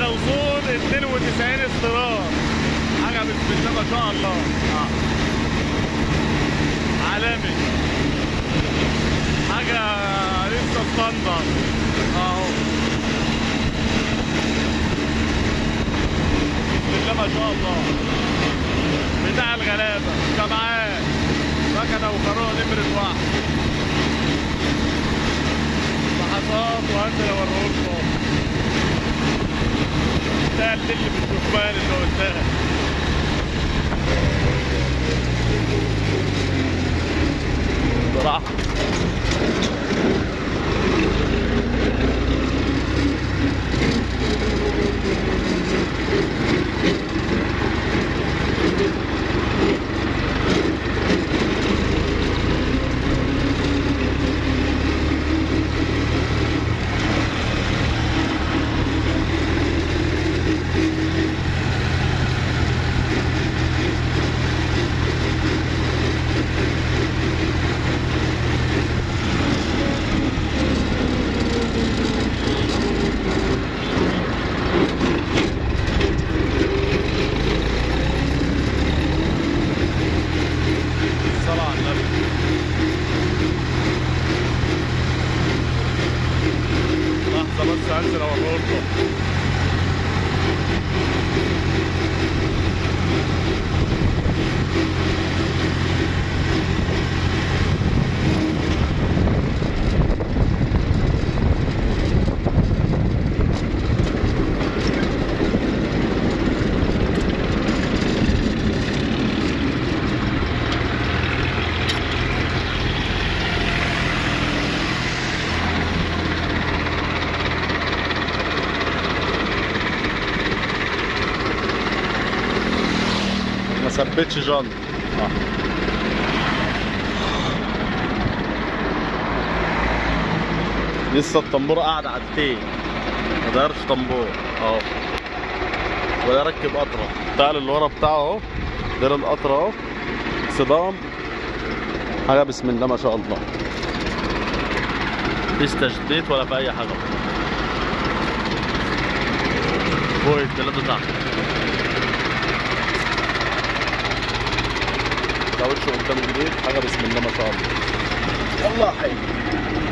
مكنه وصول 92 استرار حاجه بسم الله ما شاء الله اه عالمي حاجه لسه ستاندر اهو بسم الله ما شاء الله بتاع الغلابه سبعات مكنه وقانون نمره واحد لحظات وهنزل اوريهولكم ده اللي بالشكمان اللي قلتها بصراحة الصلاة على النبي لحظة بس هنزل اوريهولكم ما ثبتش جن آه. لسه الطنبور قاعد على التين ما دارش طنبور اهو وده ركب قطره تعال اللي ورا بتاعه اهو دير القطره اهو صدام حاجه بسم الله ما شاء الله مفيش تشديد ولا في اي حاجه فوق الثلاثه تحت كاوتش قدام جديد حاجه بسم الله ما شاء الله يلا يا حي